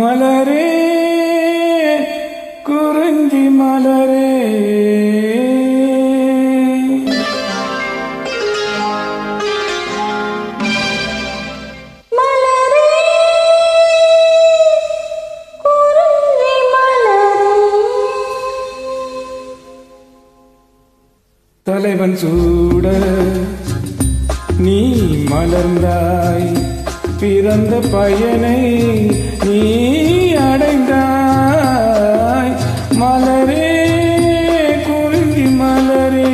மலரே குறிஞ்சி மலரே மலரே குறிஞ்சி மலரே தலைவன் சூட நீ மலர்ந்தாய் பிறந்த பயனை நீ அடைந்தாய் மலரே குறிஞ்சி மலரே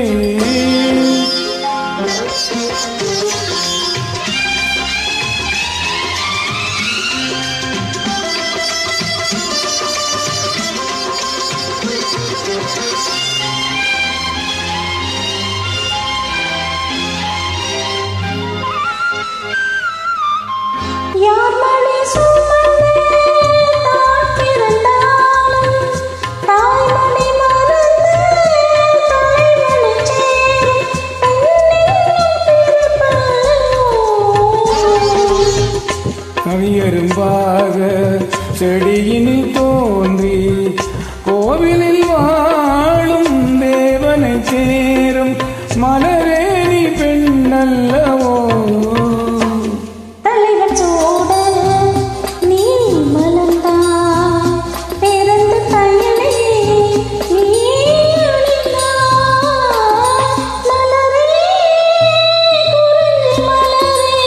யார் மடி சுமந்து தான் பிறந்தாலும் தாய்மடி மறந்து தலைவனை சேரும் பெண்ணென்னும் பிறப்பல்லோ. கவியரும்பாக செடியினில் தோன்றி கோவிலில் வாழும் தேவனை சேரும் மலரே நீ பெண்ணல்லவோ தலைவன் சூட நீ மலர்ந்தாய் பிறந்த பயனை நீ அணிந்தாய் மலரே குறிஞ்சி மலரே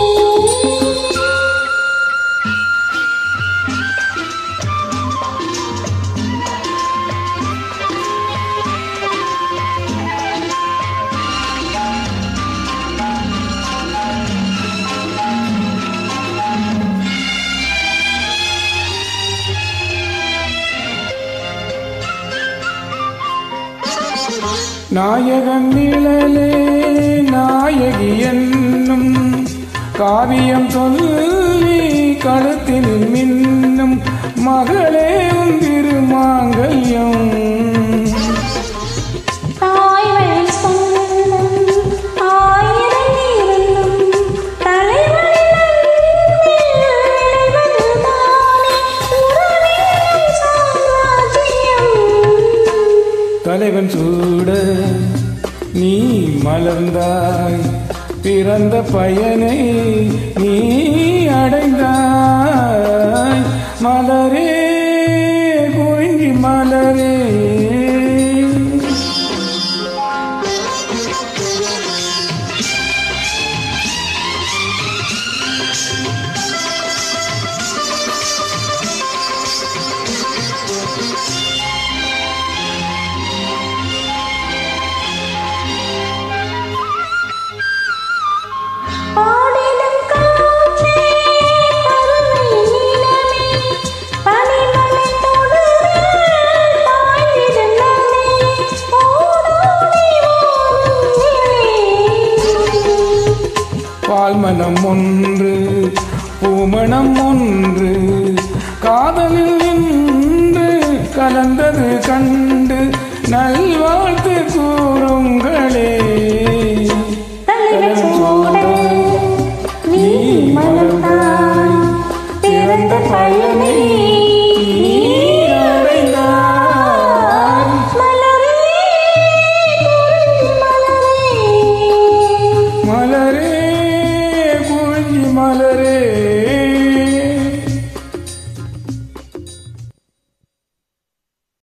நாயகன் நிழலே நாயகி என்னும் காவியம் சொல்லி கழுத்தில் மின்னும் மகளே உன் திருமாங்கல்யம் தாய் வழி சொந்தம் ஆயிரம் இருந்தும் தலைவனின் விளைவதுதானே உறவின் சாம்ராஜ்யம் தலைவன் சூட நீ மலர்ந்தாய் பிறந்த பயனை நீ அடைந்தாய் மலரே குறிஞ்சி மலரே பாடிடும் காற்றே பருவி நிலமே பனிமலை தொடுவேன் பாய்ந்திடும் நமே ஓடோடி ஓடும் நிலே பால்மனம் ஒன்று பூமணம் ஒன்று காதலில் நின்று கலந்தது கண்டு நல்வாழ்த்து கூறுங்களே